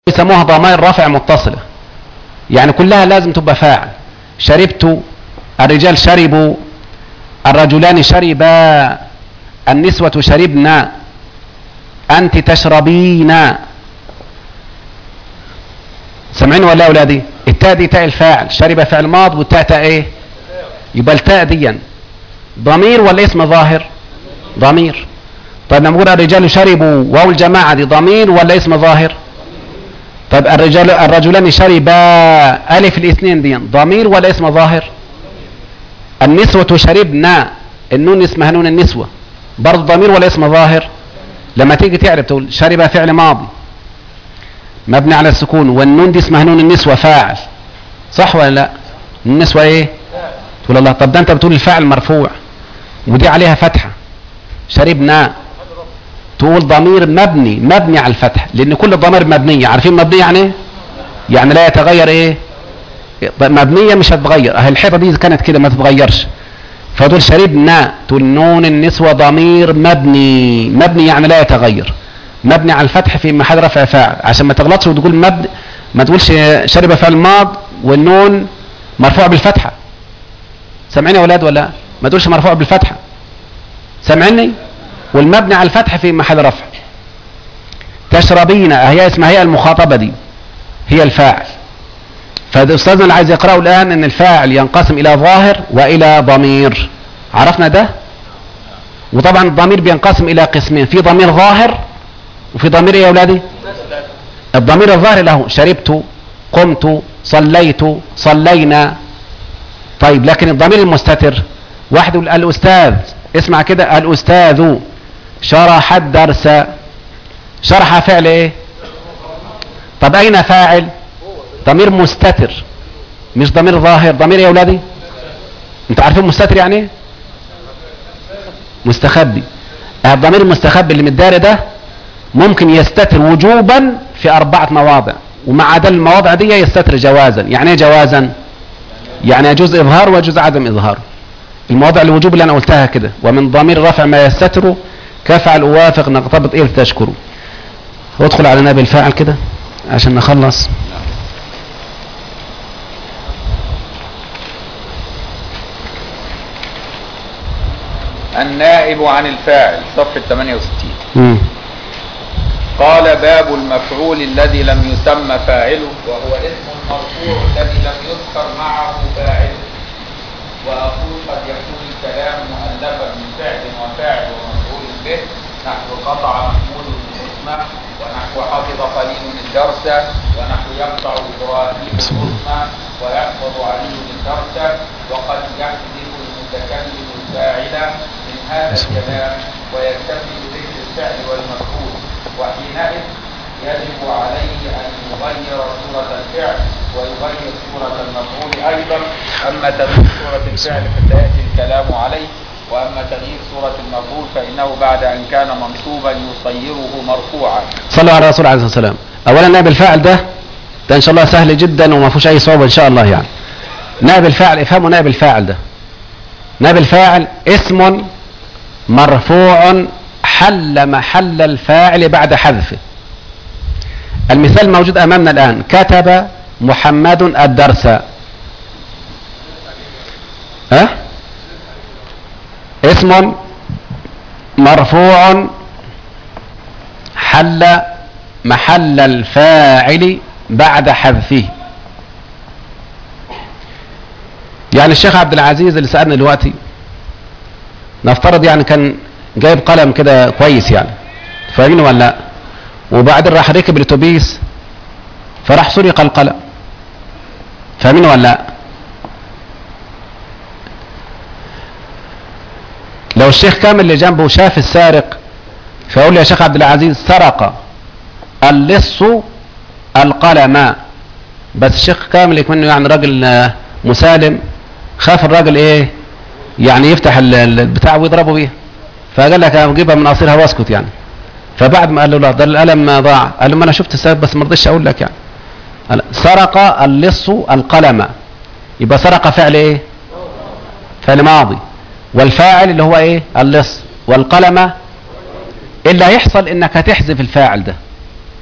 يسموها ضمائر رفع متصلة يعني كلها لازم تبقى فاعل شربت الرجال شربوا الرجلان شربا النسوة شربنا أنت تشربين سامعين ولا يا أولادي التاء دي تاء الفاعل شرب فعل ماض والتاء تاء ايه يبقى التاء دي ضمير ولا اسم ظاهر ضمير طيب لما نقول الرجال شربوا واو الجماعة دي ضمير ولا اسم ظاهر طيب الرجال الرجلان شربا ألف الاثنين دي ضمير ولا اسم ظاهر النسوة شربنا النون اسمها نون النسوة برضه ضمير ولا اسم ظاهر لما تيجي تعرف تقول شرب فعل ماضي مبني على السكون والنون دي اسمها نون النسوة فاعل صح ولا لا النسوة ايه تقول الله طب ده انت بتقول الفاعل مرفوع ودي عليها فتحة شربنا تقول ضمير مبني مبني على الفتح لان كل الضمائر مبنية عارفين مبنية يعني ايه يعني لا يتغير ايه مبنية مش هتتغير اهي الحيطة دي كانت كده ما تتغيرش فتقول شربنا تقول نون النسوة ضمير مبني مبني يعني لا يتغير مبني على الفتح في محل رفع فاعل عشان ما تغلطش وتقول مبني ما تقولش شرب فعل ماض والنون مرفوع بالفتحة سامعين يا ولاد ولا ما تقولش مرفوع بالفتحة سامعيني والمبني على الفتح في محل رفع تشربين هي اسمها هي المخاطبة دي هي الفاعل فالاستاذنا اللي عايز يقرأه الآن ان الفاعل ينقسم الى ظاهر والى ضمير عرفنا ده وطبعا الضمير بينقسم الى قسمين في ضمير ظاهر وفي ضمير ايه يا اولادي الضمير الظاهر له شربت قمت صليت صلينا طيب لكن الضمير المستتر واحد يقول الاستاذ اسمع كده الاستاذ شرح الدرس شرح فعل ايه طب اين فاعل ضمير مستتر مش ضمير ظاهر ضمير يا اولادي انتوا عارفين مستتر يعني ايه مستخبي الضمير المستخبي اللي متداري ده ممكن يستتر وجوبا في اربعة مواضع ومع عدد المواضع دي يستتر جوازا يعني ايه جوازا يعني يجوز اظهار ويجوز عدم اظهار المواضع الوجوب اللي انا قلتها كده ومن ضمير رفع ما يستتر كفعل اوافق نقتبط ايه تشكره وادخل على نائب الفاعل كده عشان نخلص النائب عن الفاعل صفحة 68 مم. قال باب المفعول الذي لم يسمى فاعله وهو اسم مرفوع الذي لم يذكر معه فاعله وأقول قد يكون الكلام مؤلفا من فعل وفاعل ومفعول به نحو قطع محمود الاسم ونحو حفظ قليل الدرس ونحو يقطع إبراهيم الاسم ويحفظ علي الدرس وقد يحذف المتكلم الفاعل من هذا الكلام ويكتفي بذكر الفعل والمفعول وحينئذ يجب عليه أن يغير صورة الفعل ويغير صورة المفعول أيضا أما تغيير صورة الفعل فسيأتي الكلام عليه وأما تغيير صورة المفعول فإنه بعد أن كان منصوبا يصيره مرفوعا صلوا على الرسول عليه الصلاه والسلام اولا نائب الفاعل ده ده ان شاء الله سهل جدا وما فيهوش اي صعوبه ان شاء الله يعني نائب الفاعل افهموا نائب الفاعل ده نائب الفاعل اسم مرفوع حل محل الفاعل بعد حذفه المثال موجود امامنا الان كتب محمد الدرس ها اسم مرفوع حل محل الفاعل بعد حذفه يعني الشيخ عبد العزيز اللي سألنا دلوقتي نفترض يعني كان جايب قلم كده كويس يعني فاهمين ولا لا وبعدين راح ركب الاتوبيس فراح سرق القلم فاهمين ولا لا لو الشيخ كامل اللي جنبه شاف السارق فيقول لي يا شيخ عبد العزيز سرق اللص القلم بس الشيخ كامل يكون يعني راجل آه، مسالم خاف الراجل ايه يعني يفتح ال- ال- البتاع ويضربه بيه فقال لك اجيبها من قصيرها واسكت يعني فبعد ما قال له لا ده القلم ضاع قال له ما انا شفت السارق بس ما رضيتش اقول لك يعني قال سرق اللص القلم يبقى سرق فعل ايه فعل ماضي والفاعل اللي هو ايه اللص والقلم اللي هيحصل انك هتحذف الفاعل ده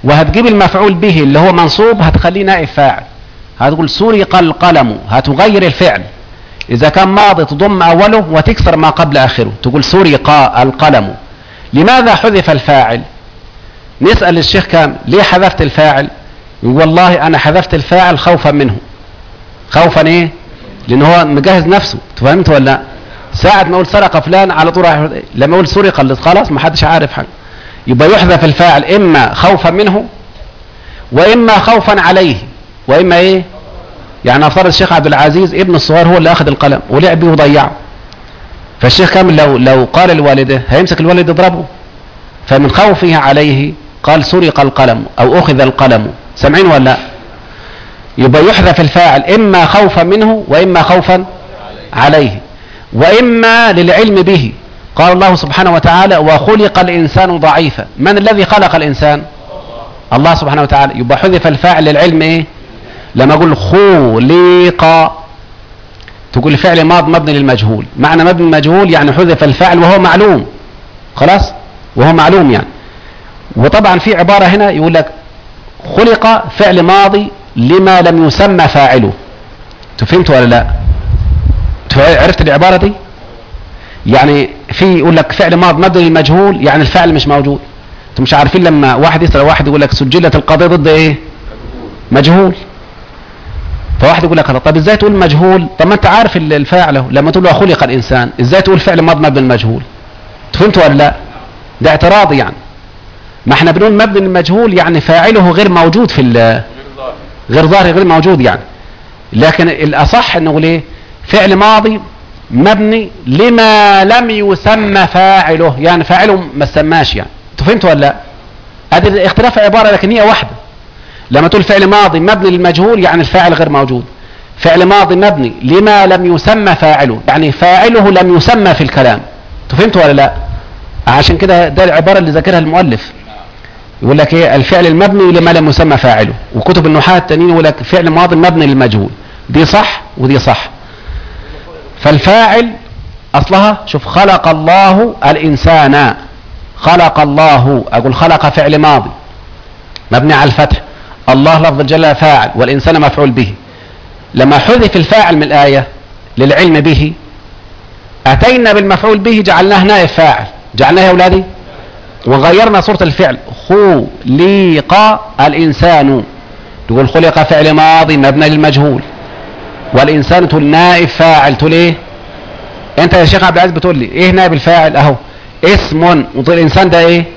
وهتجيب المفعول به اللي هو منصوب هتخليه نائب فاعل هتقول سرق القلم هتغير الفعل اذا كان ماضي تضم اوله وتكسر ما قبل اخره تقول سرق القلم لماذا حذف الفاعل نسأل الشيخ كام ليه حذفت الفاعل يقول والله انا حذفت الفاعل خوفا منه خوفا ايه لان هو مجهز نفسه فهمت ولا لا ساعة ما اقول سرق فلان على طول راح لما اقول سرق اللي خلاص ما حدش عارف حاجه يبقى يحذف الفاعل اما خوفا منه واما خوفا عليه واما ايه يعني افترض الشيخ عبد العزيز ابن الصغير هو اللي اخذ القلم ولعب بيه وضيعه فالشيخ كامل لو لو قال لوالده هيمسك الوالد يضربه فمن خوفه عليه قال سرق القلم او اخذ القلم سامعين ولا لا يبقى يحذف الفاعل اما خوفا منه واما خوفا عليه واما للعلم به قال الله سبحانه وتعالى وخلق الانسان ضعيفا من الذي خلق الانسان الله سبحانه وتعالى يبقى حذف الفاعل للعلم ايه لما اقول خلق تقول فعل ماض مبني للمجهول معنى مبني للمجهول يعني حذف الفاعل وهو معلوم خلاص وهو معلوم يعني وطبعا في عبارة هنا يقول لك خلق فعل ماضي لما لم يسمى فاعله فهمت ولا لا عرفت العبارة دي يعني في يقول لك فعل ماض مبني للمجهول يعني الفعل مش موجود انتم مش عارفين لما واحد يسأل واحد يقول لك سجلت القضية ضد ايه مجهول فواحد يقول لك طب ازاي تقول مجهول طب ما انت عارف الفاعل لما تقول له خلق الانسان ازاي تقول فعل ماض مبني للمجهول فهمت ولا لا ده اعتراض يعني ما احنا بنقول مبني للمجهول يعني فاعله غير موجود في غير ظاهر غير موجود يعني لكن الاصح نقول ايه فعل ماضي مبني لما لم يسمى فاعله يعني فاعله ما سماش يعني انتوا فهمتوا ولا لا ادي اختلاف عباره لكن هي واحده لما تقول فعل ماضي مبني للمجهول يعني الفاعل غير موجود فعل ماضي مبني لما لم يسمى فاعله يعني فاعله لم يسمى في الكلام انتوا فهمتوا ولا لا عشان كده ده العباره اللي ذاكرها المؤلف يقول لك ايه الفعل المبني لما لم يسمى فاعله وكتب النحاة التانيين يقول لك فعل ماضي مبني للمجهول دي صح ودي صح فالفاعل اصلها شوف خلق الله الانسان خلق الله اقول خلق فعل ماضي مبني على الفتح الله لفظ الجلال فاعل والانسان مفعول به لما حذف الفاعل من الايه للعلم به اتينا بالمفعول به جعلناه نائب فاعل جعلناه يا اولادي وغيرنا صورة الفعل خلق الإنسان تقول خلق فعل ماضي مبنى للمجهول والإنسان تقول نائب فاعل تقول إيه أنت يا شيخ عبد العزيز بتقول لي إيه نائب الفاعل أهو اسم وتقول الإنسان ده إيه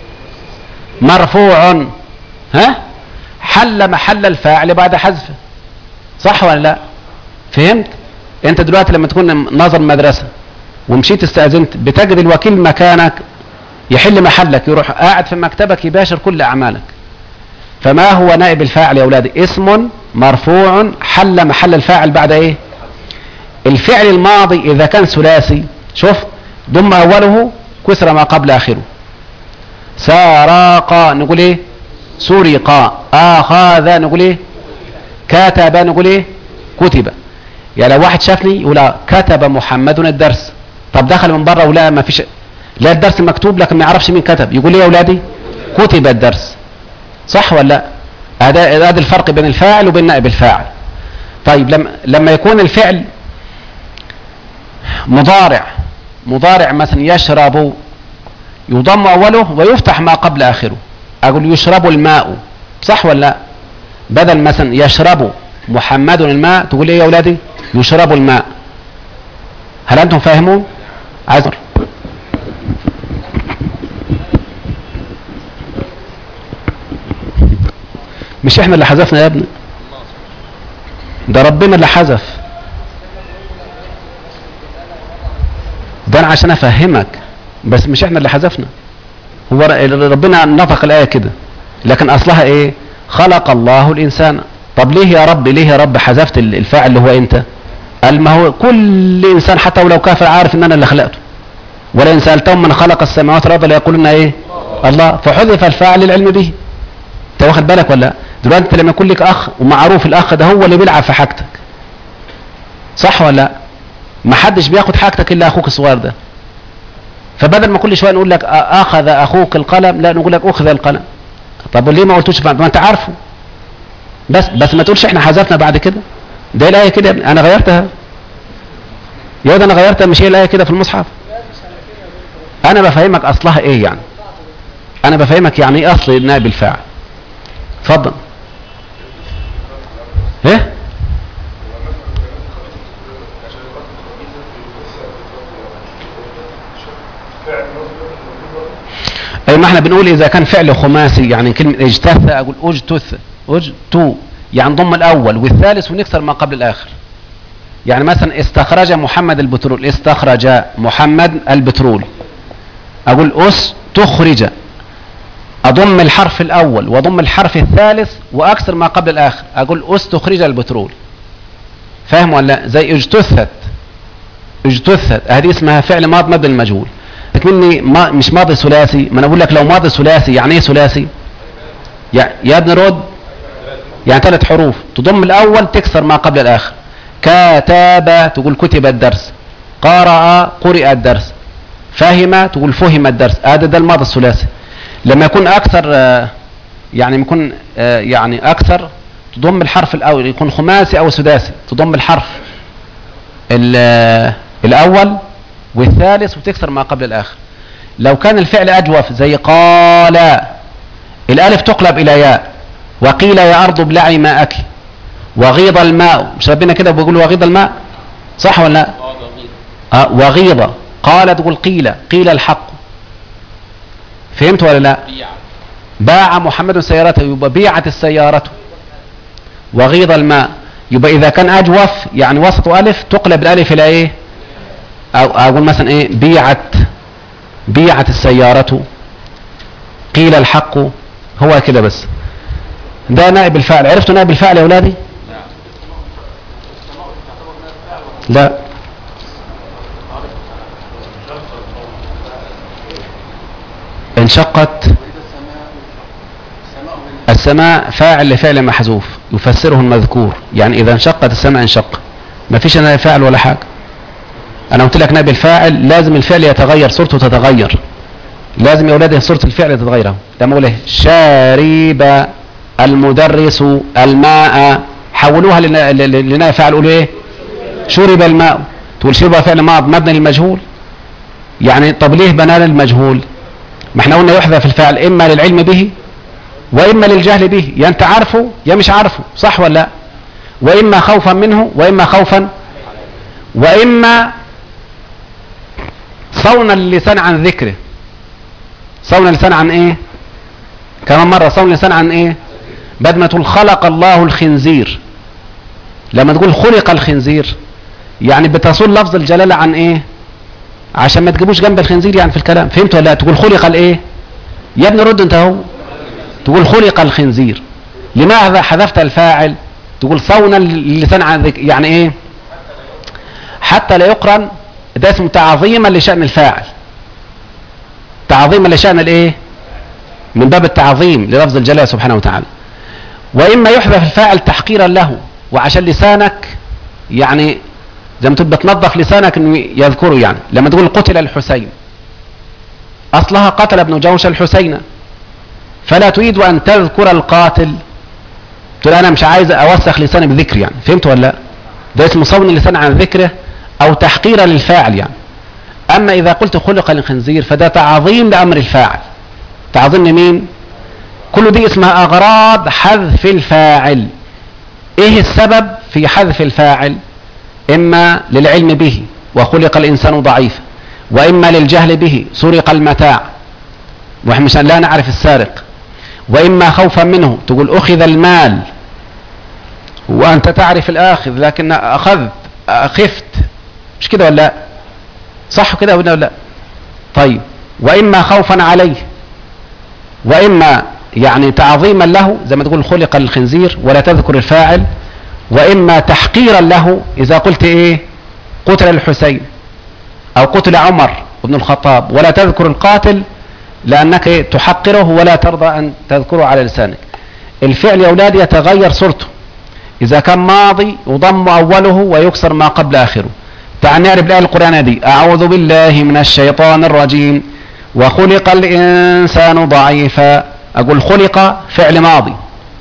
مرفوع ها حل محل الفاعل بعد حذفه صح ولا لا فهمت انت دلوقتي لما تكون ناظر مدرسة ومشيت استأذنت بتجد الوكيل مكانك يحل محلك يروح قاعد في مكتبك يباشر كل أعمالك فما هو نائب الفاعل يا أولادي اسم مرفوع حل محل الفاعل بعد إيه الفعل الماضي إذا كان ثلاثي شوف ضم أوله كسر ما قبل آخره سارق نقول إيه سرق أخذ نقول إيه كتب نقول إيه كتب يعني لو واحد شافني يقول كتب محمد الدرس طب دخل من بره ولا ما فيش لا الدرس مكتوب لكن ما يعرفش مين كتب يقول ايه يا اولادي كتب الدرس صح ولا لا هذا هذا الفرق بين الفاعل وبين نائب الفاعل طيب لما لما يكون الفعل مضارع مضارع مثلا يشرب يضم اوله ويفتح ما قبل اخره اقول يشرب الماء صح ولا لا بدل مثلا يشرب محمد الماء تقول ايه يا اولادي يشرب الماء هل انتم فاهمون عايز مش احنا اللي حذفنا يا ابني ده ربنا اللي حذف ده انا عشان افهمك بس مش احنا اللي حذفنا هو ربنا نطق الايه كده لكن اصلها ايه خلق الله الانسان طب ليه يا رب ليه يا رب حذفت الفاعل اللي هو انت قال ما هو كل انسان حتى ولو كافر عارف ان انا اللي خلقته ولئن سالتهم من خلق السماوات والارض ليقولون ايه الله فحذف الفاعل للعلم به انت واخد بالك ولا دلوقتي انت لما يكون لك اخ ومعروف الاخ ده هو اللي بيلعب في حاجتك صح ولا لا ما حدش بياخد حاجتك الا اخوك الصغير ده فبدل ما كل شويه نقول لك اخذ اخوك القلم لا نقول لك اخذ القلم طب وليه ما قلتوش بعد ما انت عارفه بس بس ما تقولش احنا حذفنا بعد كده ده الايه كده يا ابني. انا غيرتها يا ده انا غيرتها مش هي الايه كده في المصحف انا بفهمك اصلها ايه يعني انا بفهمك يعني ايه اصل النائب الفاعل اتفضل ايه اي ما احنا بنقول اذا كان فعل خماسي يعني كلمه اجتث اقول اجتث اجتو يعني ضم الاول والثالث ونكسر ما قبل الاخر يعني مثلا استخرج محمد البترول استخرج محمد البترول اقول اس تخرج اضم الحرف الاول واضم الحرف الثالث واكسر ما قبل الاخر اقول اس تخرج البترول فاهم ولا لا؟ زي اجتثت اجتثت هذه اسمها فعل ماض مبني المجهول لكني ما مش ماضي ثلاثي ما انا بقول لك لو ماضي ثلاثي يعني ايه ثلاثي يا, يا ابن رد يعني ثلاث حروف تضم الاول تكسر ما قبل الاخر كتب تقول كتب الدرس قرأ قرئ الدرس فهم تقول فهم الدرس هذا ده الماضي الثلاثي لما يكون اكثر آه، يعني يكون آه، يعني اكثر تضم الحرف الاول يكون خماسي او سداسي تضم الحرف ال- آه، الاول والثالث وتكسر ما قبل الاخر لو كان الفعل اجوف زي قال الالف تقلب الى ياء وقيل يا ارض ابلعي ماءك وغيض الماء مش ربنا كده بيقول وغيض الماء صح ولا لا آه وغيض قال تقول قيل قيل الحق فهمت ولا لا باع محمد سيارته يبقى بيعت السيارة وغيض الماء يبقى إذا كان أجوف يعني وسط ألف تقلب الألف إلى إيه أو أقول مثلا إيه بيعت بيعت السيارة قيل الحق هو كده بس ده نائب الفاعل عرفتوا نائب الفاعل يا أولادي لا انشقت السماء فاعل لفعل محذوف يفسره المذكور يعني اذا انشقت السماء انشق ما فيش نائب فاعل ولا حاجه انا قلت لك نائب الفاعل لازم الفعل يتغير صورته تتغير لازم يا اولادي صوره الفعل تتغير اهو لما اقول ايه شارب المدرس الماء حولوها لنا- ل- ل- لنائب فاعل قولوا ايه شرب الماء تقول شرب فعل ماض مبني للمجهول يعني طب ليه بنى للمجهول ما احنا قلنا يحذف الفعل اما للعلم به واما للجهل به يا انت عارفه يا مش عارفه صح ولا لا واما خوفا منه واما خوفا واما صون اللسان عن ذكره صون اللسان عن ايه كمان مرة صون اللسان عن ايه بدل ما تقول خلق الله الخنزير لما تقول خلق الخنزير يعني بتصون لفظ الجلالة عن ايه عشان ما تجيبوش جنب الخنزير يعني في الكلام فهمت ولا لا تقول خلق الايه يا ابني رد انت اهو تقول خلق الخنزير لماذا حذفت الفاعل تقول صون اللسان عن ذك يعني ايه حتى لا يقرن ده اسمه تعظيما لشأن الفاعل تعظيما لشأن الايه من باب التعظيم للفظ الجلال سبحانه وتعالى واما يحذف الفاعل تحقيرا له وعشان لسانك يعني زي ما تقول بتنظف لسانك انه يذكره يعني لما تقول قتل الحسين اصلها قتل ابن جوش الحسين فلا تريد ان تذكر القاتل تقول انا مش عايز اوسخ لساني بذكر يعني فهمت ولا لا ده اسمه صون اللسان عن ذكره او تحقيرا للفاعل يعني اما اذا قلت خلق الخنزير فده تعظيم لامر الفاعل تعظيم لمين كل دي اسمها اغراض حذف الفاعل ايه السبب في حذف الفاعل اما للعلم به وخلق الانسان ضعيفا واما للجهل به سرق المتاع واحنا مش لا نعرف السارق واما خوفا منه تقول اخذ المال وانت تعرف الاخذ لكن اخذت خفت مش كده ولا لا صح كده ولا لا طيب واما خوفا عليه واما يعني تعظيما له زي ما تقول خلق الخنزير ولا تذكر الفاعل واما تحقيرا له اذا قلت ايه قتل الحسين او قتل عمر بن الخطاب ولا تذكر القاتل لانك تحقره ولا ترضى ان تذكره على لسانك الفعل يا اولاد يتغير صورته اذا كان ماضي يضم اوله ويكسر ما قبل اخره تعال نعرف الايه القرانيه دي اعوذ بالله من الشيطان الرجيم وخلق الانسان ضعيفا اقول خلق فعل ماضي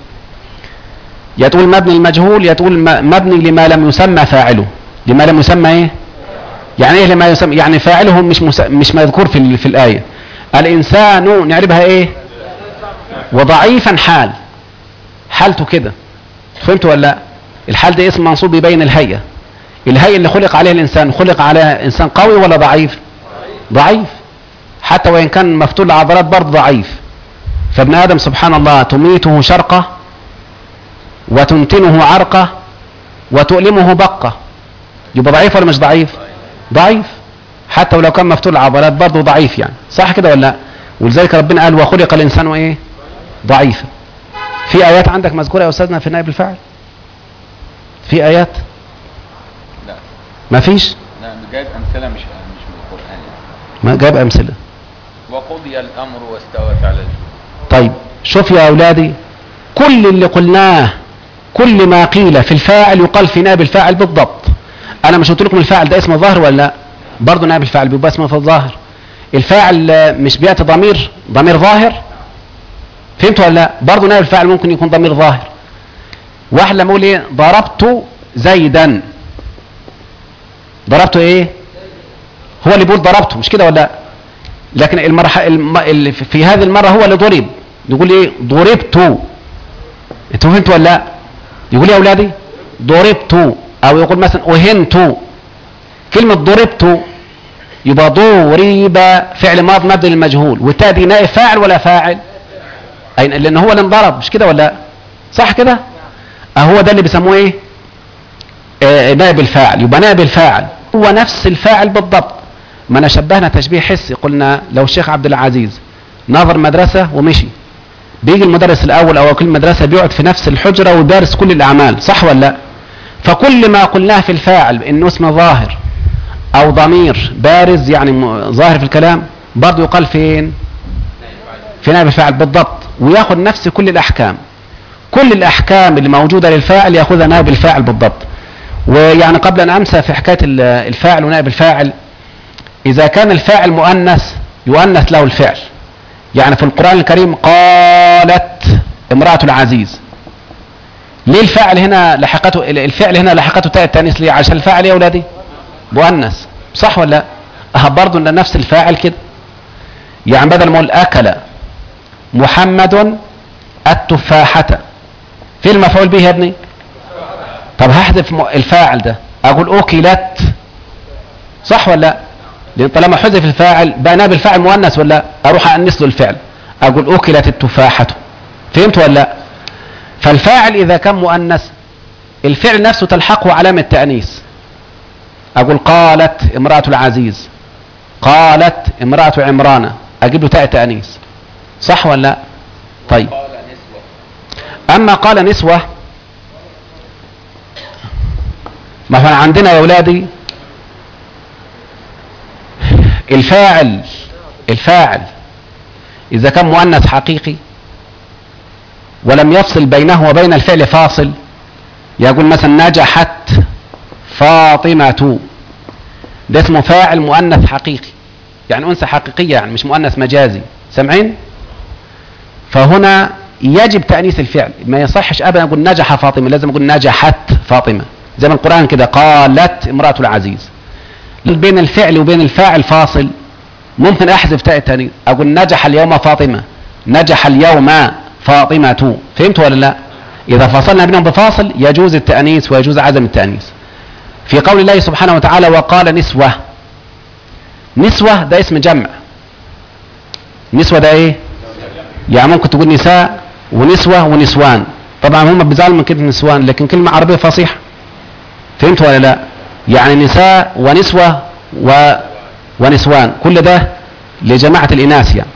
يا تقول مبني المجهول يا تقول م- مبني لما لم يسمى فاعله لما لم يسمى ايه يعني ايه لما يسمى يعني فاعله مش مس... مش مذكور في ال... في الايه الانسان نعربها ايه وضعيفا حال حالته كده فهمت ولا لا الحال ده اسم منصوب يبين الهيئه الهيئه اللي خلق عليها الانسان خلق عليها انسان قوي ولا ضعيف ضعيف حتى وان كان مفتول العضلات برضه ضعيف فابن ادم سبحان الله تميته شرقه وتنتنه عرقه وتؤلمه بقه يبقى ضعيف ولا مش ضعيف ضعيف حتى ولو كان مفتول العضلات برضه ضعيف يعني صح كده ولا لا ولذلك ربنا قال وخلق الانسان ايه ضعيفا في ايات عندك مذكوره يا استاذنا في نائب الفاعل في ايات لا ما فيش لا جايب امثله مش مش من القران يعني ما جاب امثله وقضي الامر واستوت على الجود طيب شوف يا اولادي كل اللي قلناه كل ما قيل في الفاعل يقال في نائب الفاعل بالضبط انا مش قلت لكم الفاعل ده اسمه ظاهر ولا لا برضه نائب الفاعل بيبقى اسمه في الظاهر الفاعل آه، مش بياتي ضمير ضمير ظاهر فهمت ولا لا برضه نائب الفاعل ممكن يكون ضمير ظاهر واحد لما يقول ايه ضربت زيدا ضربته ايه هو اللي بيقول ضربته مش كده ولا لا لكن المرحله الم... ال- في هذه المره هو اللي ضرب يقول ايه ضربت انتوا فهمتوا ولا لا يقول يا اولادي ضربت او يقول مثلا اهنت كلمه ضربت يبقى ضرب فعل ماض مبني للمجهول والتاء دي نائب فاعل ولا فاعل اي لان هو اللي انضرب مش كده ولا لا صح كده اهو ده اللي بيسموه ايه آه نائب الفاعل يبقى نائب الفاعل هو نفس الفاعل بالضبط ما انا شبهنا تشبيه حسي قلنا لو الشيخ عبد العزيز نظر مدرسة ومشي بيجي المدرس الاول او كل مدرسة بيقعد في نفس الحجرة ويدرس كل الاعمال صح ولا لا فكل ما قلناه في الفاعل انه اسم ظاهر او ضمير بارز يعني م- ظاهر في الكلام برضه يقال فين في نائب الفاعل بالضبط وياخذ نفس كل الاحكام كل الاحكام اللي موجودة للفاعل ياخذها نائب الفاعل بالضبط ويعني قبل ان امسى في حكاية ال- الفاعل ونائب الفاعل إذا كان الفاعل مؤنث يؤنث له الفعل يعني في القرآن الكريم قالت امرأة العزيز ليه الفاعل هنا لحقته الفعل هنا لحقته تاء التانيث ليه عشان الفاعل يا اولادي مؤنث صح ولا لا اه برضه ان نفس الفاعل كده يعني بدل ما اقول اكل محمد التفاحة في المفعول به يا ابني طب هحذف م- الفاعل ده اقول اكلت صح ولا لا لان طالما حذف الفاعل بقى نائب الفاعل مؤنث ولا لا؟ اروح انس له الفعل اقول اكلت التفاحه فهمت ولا لا فالفاعل اذا كان مؤنث الفعل نفسه تلحقه علامه تانيث اقول قالت امراه العزيز قالت امراه عمران اجيب له تاء تانيث صح ولا لا طيب قال نسوة اما قال نسوه ما احنا عندنا يا اولادي الفاعل الفاعل اذا كان مؤنث حقيقي ولم يفصل بينه وبين الفعل فاصل يقول مثلا نجحت فاطمة ده اسمه فاعل مؤنث حقيقي يعني انثى حقيقية يعني مش مؤنث مجازي سامعين فهنا يجب تأنيث الفعل ما يصحش ابدا اقول نجح فاطمة لازم اقول نجحت فاطمة زي ما القرآن كده قالت امرأة العزيز بين الفعل وبين الفاعل فاصل ممكن احذف تاء التانيث اقول نجح اليوم فاطمة نجح اليوم فاطمة فهمت ولا لا اذا فصلنا بينهم بفاصل يجوز التأنيث ويجوز عدم التأنيث في قول الله سبحانه وتعالى وقال نسوة نسوة ده اسم جمع نسوة ده ايه يعني ممكن تقول نساء ونسوة ونسوان طبعا هم بيزعلوا من كلمة نسوان لكن كلمة عربية فصيحة فهمت ولا لا يعني نساء ونسوة و ونسوان كل ده لجماعة الإناث يعني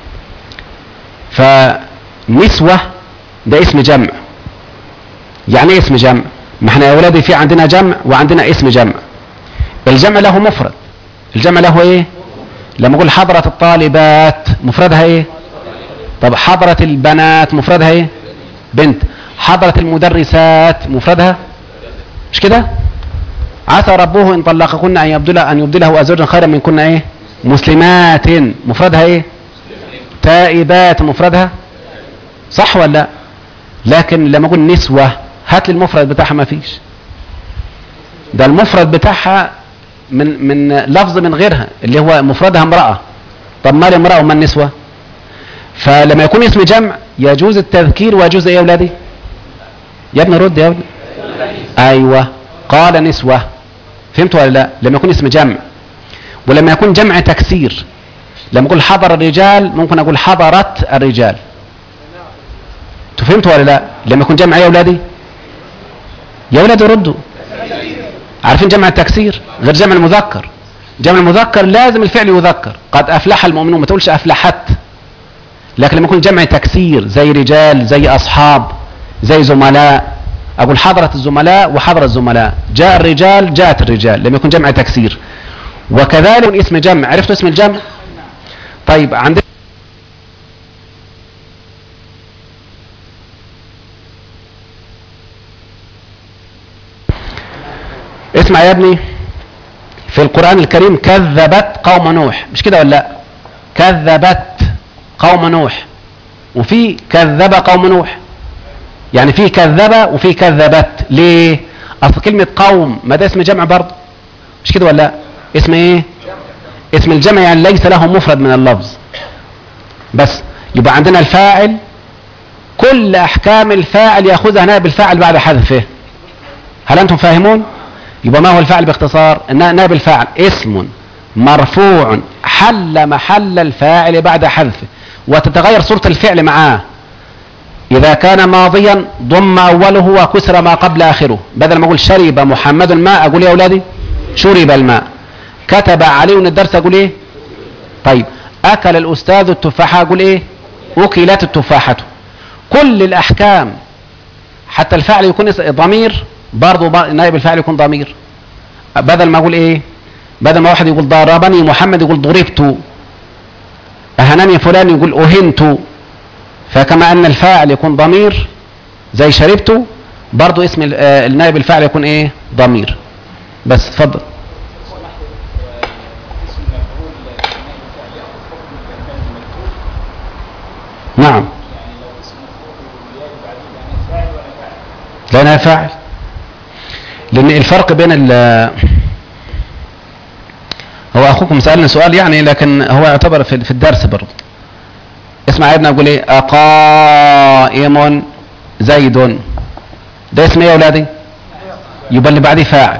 فنسوة ده اسم جمع يعني ايه اسم جمع ما احنا يا اولادي في عندنا جمع وعندنا اسم جمع الجمع له مفرد الجمع له ايه لما اقول حضرة الطالبات مفردها ايه طب حضرة البنات مفردها ايه بنت حضرة المدرسات مفردها مش كده عسى ربه ان طلقكن ان يبدله ان يبدله ازواجا خيرا منكن ايه مسلمات مفردها ايه تائبات مفردها صح ولا لا لكن لما اقول نسوة هات لي المفرد بتاعها ما فيش ده المفرد بتاعها من من لفظ من غيرها اللي هو مفردها امرأة طب ما الامرأة وما النسوة فلما يكون اسم جمع يجوز التذكير ويجوز ايه يا اولادي يا ابني رد يا ابني ايوه قال نسوة فهمت ولا لا لما يكون اسم جمع ولما يكون جمع تكسير لما اقول حضر الرجال ممكن اقول حضرت الرجال انتوا فهمتوا ولا لا لما يكون جمع يا اولادي يا اولادي ردوا عارفين جمع التكسير غير جمع المذكر جمع المذكر لازم الفعل يذكر قد افلح المؤمنون ما تقولش افلحت لكن لما يكون جمع تكسير زي رجال زي اصحاب زي زملاء اقول حضرت الزملاء وحضر الزملاء جاء الرجال جاءت الرجال لما يكون جمع تكسير وكذلك اسم جمع عرفتوا اسم الجمع طيب عندنا اسمع يا ابني في القرآن الكريم كذبت قوم نوح مش كده ولا لا كذبت قوم نوح وفي كذب قوم نوح يعني في كذب وفي كذبت ليه اصل كلمة قوم ما ده اسم جمع برضه مش كده ولا لا اسم ايه اسم الجمع يعني ليس له مفرد من اللفظ بس يبقى عندنا الفاعل كل احكام الفاعل ياخذها نائب الفاعل بعد حذفه هل انتم فاهمون يبقى ما هو الفاعل باختصار نائب الفاعل اسم مرفوع حل محل الفاعل بعد حذفه وتتغير صورة الفعل معاه إذا كان ماضيا ضم أوله وكسر ما قبل آخره بدل ما أقول شرب محمد الماء أقول يا أولادي شرب الماء كتب علي الدرس أقول إيه طيب أكل الأستاذ التفاحة أقول إيه أكلت التفاحة كل الأحكام حتى الفعل يكون ضمير برضه نائب الفاعل يكون ضمير بدل ما أقول إيه بدل ما واحد يقول ضربني محمد يقول ضربت أهنني فلان يقول أهنت فكما أن الفاعل يكون ضمير زي شربت برضو اسم النائب الفاعل يكون ايه ضمير بس اتفضل نعم لأنها فاعل لأن الفرق بين ال هو أخوكم سألني سؤال يعني لكن هو يعتبر في الدرس برضه اسمع يا ابني اقول ايه اقائم زيد ده اسم ايه يا اولادي يبقى اللي بعديه فاعل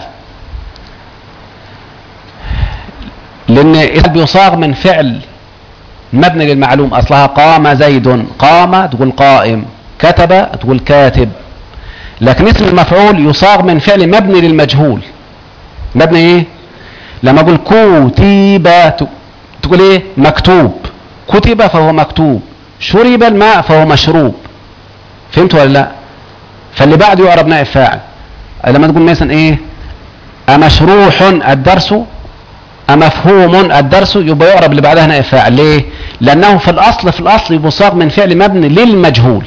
لان اسم بيصاغ من فعل مبني للمعلوم اصلها قام زيد قام تقول قائم كتب تقول كاتب لكن اسم المفعول يصاغ من فعل مبني للمجهول مبني ايه لما اقول كتب تقول ايه مكتوب كتب فهو مكتوب شرب الماء فهو مشروب فهمت ولا لا فاللي بعده يعرب نائب فاعل لما تقول مثلا ايه امشروح الدرس امفهوم الدرس يبقى يعرب اللي بعدها نائب فاعل ليه لانه في الاصل في الاصل يصاغ من فعل مبني للمجهول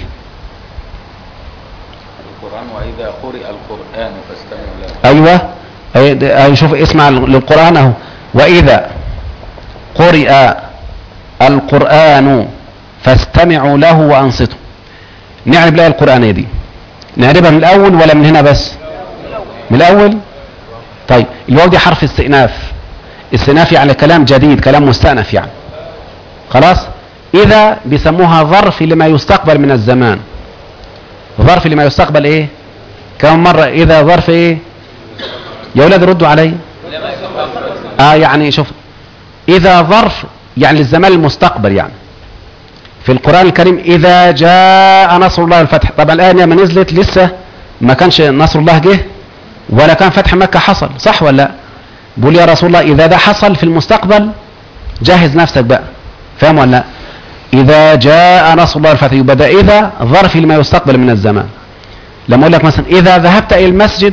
القرآن وإذا قرئ القرآن فاستمعوا له ايوه أي شوف اسمع للقران اهو واذا قرئ القرآن فاستمعوا له وأنصتوا نعرب لا القرآنية دي نعربها من الأول ولا من هنا بس من الأول طيب الواو دي حرف استئناف استئناف يعني كلام جديد كلام مستأنف يعني خلاص إذا بيسموها ظرف لما يستقبل من الزمان ظرف لما يستقبل إيه كم مرة إذا ظرف إيه يا أولاد ردوا علي آه يعني شوف إذا ظرف يعني للزمان المستقبل يعني في القرآن الكريم إذا جاء نصر الله الفتح طبعا الآن لما نزلت لسه ما كانش نصر الله جه ولا كان فتح مكة حصل صح ولا لا بقول يا رسول الله إذا ده حصل في المستقبل جهز نفسك بقى فاهم ولا لا إذا جاء نصر الله الفتح يبقى ده إذا ظرف لما يستقبل من الزمان لما أقول لك مثلا إذا ذهبت إلى المسجد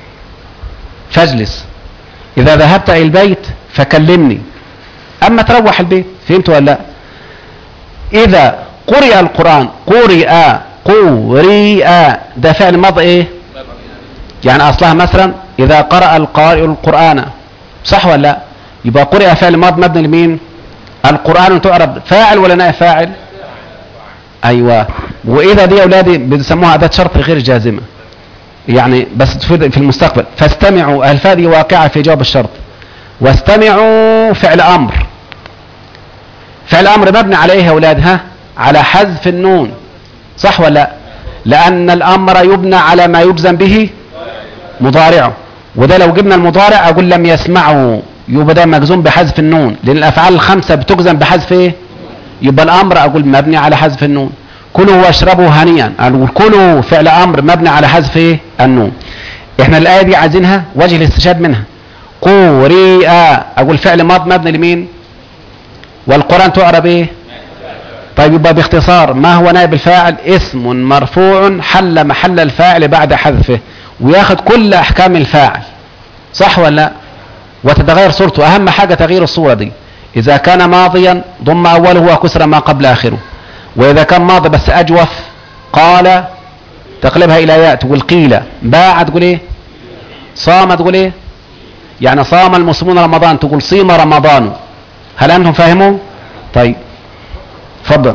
فاجلس إذا ذهبت إلى البيت فكلمني اما تروح البيت فهمت ولا لا اذا قرئ القرآن قرئ قرئ ده فعل ماضي ايه يعني اصلها مثلا اذا قرأ القارئ القرآن صح ولا لا يبقى قرئ فعل ماض مبني لمين القرآن تعرب فاعل ولا نائب فاعل ايوه واذا دي يا اولادي بيسموها اداه شرط غير جازمه يعني بس تفيد في المستقبل فاستمعوا الفاء دي واقعه في جواب الشرط واستمعوا فعل امر فعل امر مبني على ايه يا اولاد ها على حذف النون صح ولا لا لان الامر يبنى على ما يجزم به مضارعه وده لو جبنا المضارع اقول لم يسمعوا يبقى ده مجزوم بحذف النون لان الافعال الخمسه بتجزم بحذف ايه يبقى الامر اقول مبني على حذف النون كلوا واشربوا هنيئا اقول كلوا فعل امر مبني على حذف ايه النون احنا الايه دي عايزينها وجه الاستشهاد منها قورئ اقول فعل ماض مبني لمين والقران تعرب ايه طيب يبقى باختصار ما هو نائب الفاعل اسم مرفوع حل محل الفاعل بعد حذفه وياخد كل احكام الفاعل صح ولا لا وتتغير صورته اهم حاجه تغيير الصوره دي اذا كان ماضيا ضم اوله وكسر ما قبل اخره واذا كان ماضي بس اجوف قال تقلبها الى ياء تقول قيل باع تقول ايه صام تقول ايه يعني صام المسلمون رمضان تقول صيم رمضان هل انتم فاهمون طيب تفضل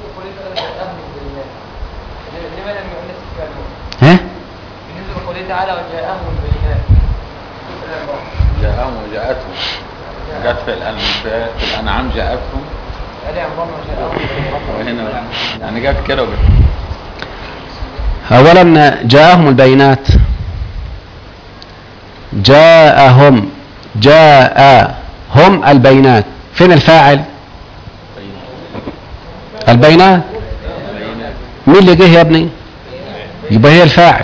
لما لم يؤنث الكلمة ها بالنسبة لقوله تعالى وجاءهم البينات جاءهم وجاءتهم جت في الأن- في الانعام جاءتهم آل عمران وجاءهم البينات وهنا يعني جت كده وجت اولا جاءهم البينات جاءهم جاءهم البينات فين الفاعل البينات مين اللي جه يا ابني يبقى هي الفاعل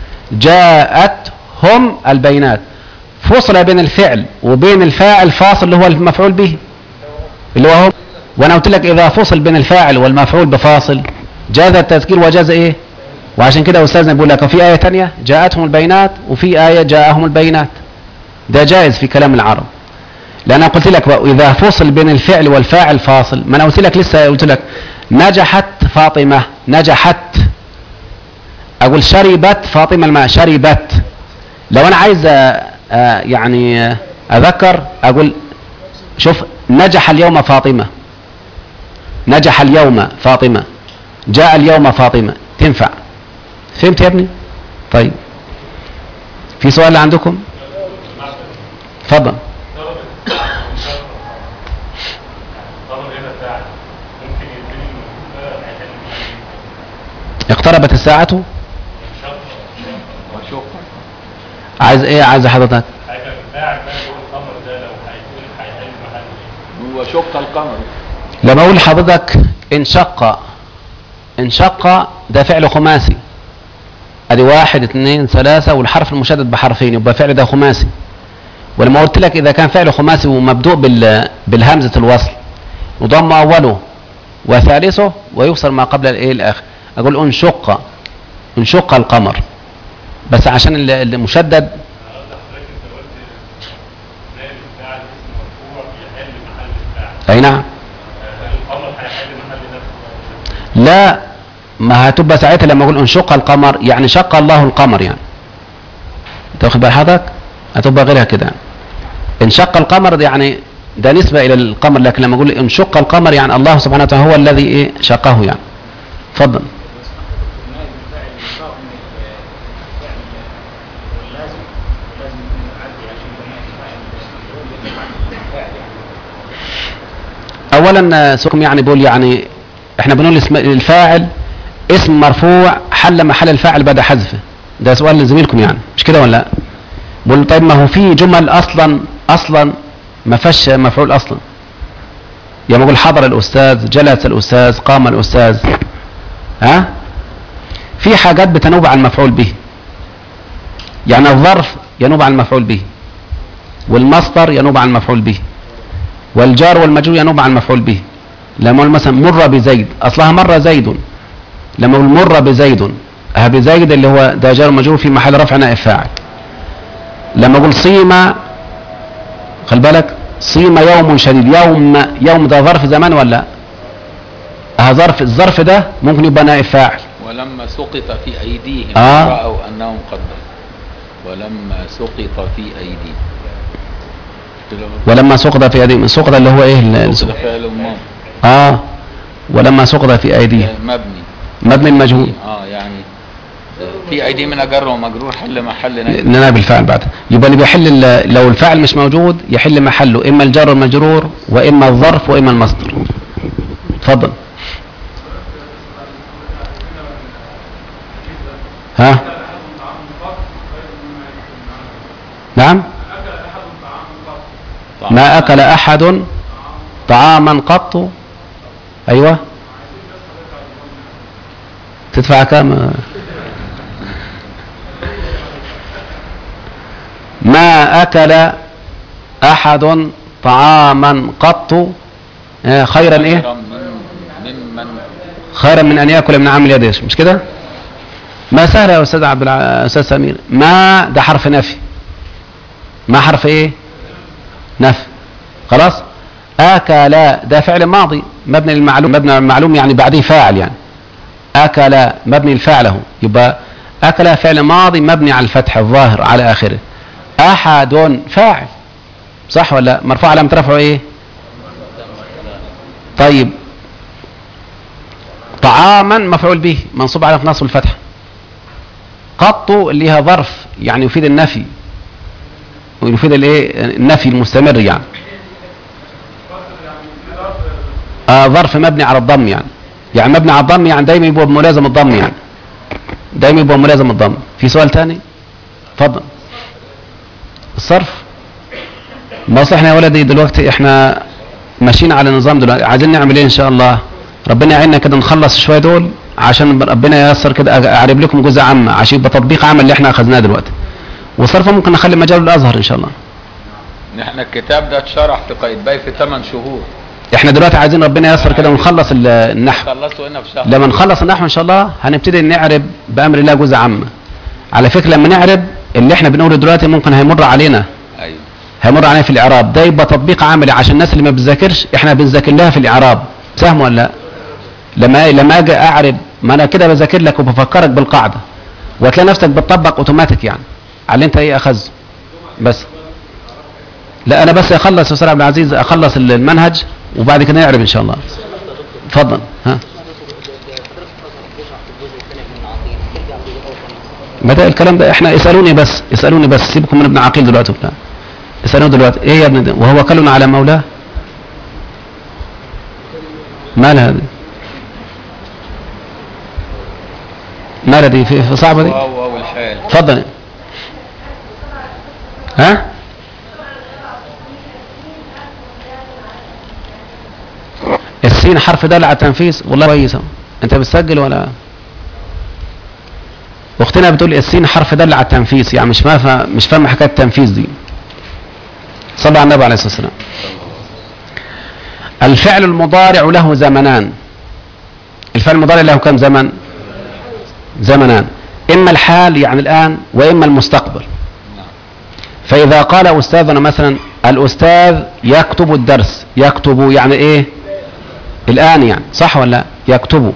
جاءتهم البينات فصل بين الفعل وبين الفاعل فاصل اللي هو المفعول به اللي هو هم وانا قلت لك اذا فصل بين الفاعل والمفعول بفاصل جاز التذكير وجاز ايه وعشان كده استاذنا بيقول لك في ايه تانية جاءتهم البينات وفي ايه جاءهم البينات ده جائز في كلام العرب لان انا قلت لك اذا فصل بين الفعل والفاعل فاصل ما انا قلت لك لسه قلت لك نجحت فاطمه نجحت اقول شربت فاطمه الماء شربت لو انا عايز آه، آه، يعني آه، اذكر اقول شوف نجح اليوم فاطمه نجح اليوم فاطمه جاء اليوم فاطمه تنفع فهمت يا ابني طيب في سؤال عندكم تفضل طلب هنا فاعل ممكن يديني المفروض هيحل محل اقتربت الساعة وشوف عايز ايه عايز حضرتك حاجه الفاعل بقى جوه القمر ده لو هيكون هيحل محل ايه؟ وشق القمر لما اقول لحضرتك انشق انشق ده فعل خماسي ادي واحد اثنين ثلاثة والحرف المشدد بحرفين يبقى فعل ده خماسي ولما قلت لك اذا كان فعل خماسي ومبدوء بال بالهمزة الوصل وضم اوله وثالثه ويكسر ما قبل الايه الاخر اقول انشق انشق القمر بس عشان ال- المشدد انا قصدي حضرتك انت قلت نائب الفاعل اسم مرفوع بيحل محل الفاعل اي نعم هل القمر هيحل محل نفسه؟ لا ما هتبقى ساعتها لما اقول انشق القمر يعني شق الله القمر يعني انت واخد بال حضرتك هتبقى غيرها كده يعني. انشق القمر ده يعني ده نسبة الى القمر لكن لما اقول انشق القمر يعني الله سبحانه وتعالى هو الذي ايه شقه يعني اتفضل اولا آه، سكم يعني بقول يعني احنا بنقول اسم الفاعل اسم مرفوع حل محل الفاعل بعد حذفه ده سؤال لزميلكم يعني مش كده ولا لا بقول طيب ما هو في جمل اصلا اصلا ما فيهاش مفعول اصلا يعني اقول حضر الاستاذ جلس الاستاذ قام الاستاذ ها في حاجات بتنوب عن المفعول به يعني الظرف ينوب عن المفعول به والمصدر ينوب عن المفعول به والجار والمجرور ينوب عن المفعول به لما اقول مثلا مر بزيد اصلها مر زيد لما اقول مر بزيد ها بزيد اللي هو ده جار مجرور في محل رفع نائب فاعل لما اقول صيم خل بالك صيم يوم شديد يوم يوم ده ظرف زمان ولا ها ظرف الظرف ده ممكن يبقى نائب فاعل ولما سقط في أيديهم آه. رأوا أنهم قد ولما سقط في أيديهم ولما سقط في ايديهم سقط اللي هو ايه ال- سقط فعل ماضي اه ولما سقط في ايديهم مبني مبني المجهول اه يعني في ايدي من جر ومجرور حل محل نائب نناب الفاعل بعد يبقى اللي بيحل ال- لو الفاعل مش موجود يحل محله اما الجار والمجرور واما الظرف واما المصدر اتفضل ها نعم ما اكل احد طعاما قط ايوه تدفع كام ما أكل أحد طعاما قط آه، خيرا إيه خيراً من ممن خيرا من أن يأكل من عمل يده مش كده ما سهل يا أستاذ عبد الع... أستاذ سمير ما ده حرف نفي ما حرف إيه نفي خلاص أكل ده فعل ماضي مبني للمعلوم مبني للمعلوم يعني بعديه فاعل يعني أكل مبني الفعل هو يبقى أكل فعل ماضي مبني على الفتح الظاهر على آخره أحد فاعل صح ولا لا؟ مرفوع علامة رفعه إيه طيب طعاما مفعول به منصوب على نصب الفتح قط اللي هي ظرف يعني يفيد النفي ويفيد الايه النفي المستمر يعني آه ظرف مبني على الضم يعني يعني مبني على الضم يعني دايما يبقى بملازم الضم يعني دايما يبقى ملازم الضم في سؤال تاني اتفضل الصرف بس احنا يا ولدي دلوقتي احنا ماشيين على نظام دلوقتي عايزين نعمل ايه ان شاء الله ربنا يعيننا كده نخلص شويه دول عشان ربنا ييسر كده اعرب لكم جزء عام عشان يبقى تطبيق عمل اللي احنا اخذناه دلوقتي والصرف ممكن نخلي مجال الازهر ان شاء الله احنا الكتاب ده اتشرح في قايتباي في 8 شهور احنا دلوقتي عايزين ربنا ييسر كده ونخلص ال- النحو خلصوا هنا في شهر لما نخلص النحو ان شاء الله هنبتدي نعرب بامر الله جزء عامه على فكره لما نعرب اللي احنا بنقوله دلوقتي ممكن هيمر علينا ايوه هيمر علينا في الاعراب ده يبقى تطبيق عملي عشان الناس اللي ما بتذاكرش احنا بنذاكر لها في الاعراب فاهم ولا لا لما لما اجي اعرب ما انا كده بذاكر لك وبفكرك بالقاعده وتلاقي نفسك بتطبق اوتوماتيك يعني على اللي انت ايه اخذه بس لا انا بس اخلص يا استاذ عبد العزيز اخلص المنهج وبعد كده نعرب ان شاء الله اتفضل ها بدأ الكلام ده احنا اسألوني بس اسألوني بس سيبكم من ابن عقيل دلوقتي وبتاع اسألوني دلوقتي ايه يا ابن ده وهو كل على مولاه مالها دي مالها دي في, في صعبة دي واو واو الحال اتفضل ها السين حرف دال على التنفيذ والله كويسة انت بتسجل ولا اختنا بتقول السين حرف دال على التنفيذ يعني مش فاهمه مش فاهمه حكايه التنفيذ دي صلى على النبي عليه الصلاه والسلام الفعل المضارع له زمنان الفعل المضارع له كم زمن زمنان اما الحال يعني الان واما المستقبل فاذا قال استاذنا مثلا الاستاذ يكتب الدرس يكتب يعني ايه الان يعني صح ولا لا؟ يكتب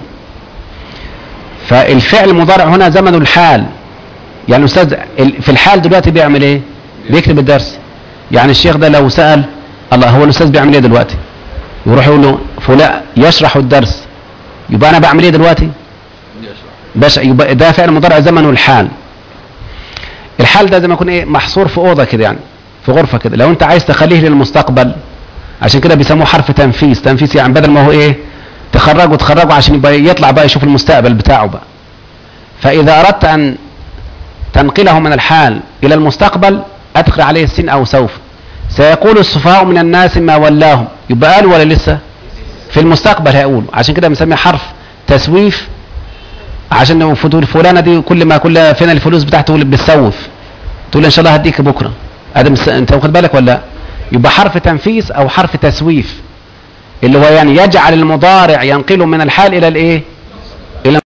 فالفعل المضارع هنا زمن الحال يعني الاستاذ ال- في الحال دلوقتي بيعمل ايه بيكتب الدرس يعني الشيخ ده لو سأل الله هو الاستاذ بيعمل ايه دلوقتي يروح يقول له فلان يشرح الدرس يبقى انا بعمل ايه دلوقتي باش يبقى ده فعل مضارع زمن الحال الحال ده زي ما يكون ايه محصور في اوضه كده يعني في غرفه كده لو انت عايز تخليه للمستقبل عشان كده بيسموه حرف تنفيذ تنفيذ يعني بدل ما هو ايه تخرجه تخرجه عشان يبقى يطلع بقى يشوف المستقبل بتاعه بقى فاذا اردت ان تنقله من الحال الى المستقبل ادخل عليه السين او سوف سيقول السفهاء من الناس ما ولاهم يبقى قال ولا لسه في المستقبل هيقول عشان كده بنسميه حرف تسويف عشان فضول فلانه دي كل ما كل فين الفلوس بتاعته اللي بتسوف تقول ان شاء الله هديك بكره ادم الس- انت واخد بالك ولا لا؟ يبقى حرف تنفيذ او حرف تسويف اللي هو يعني يجعل المضارع ينقله من الحال الى الايه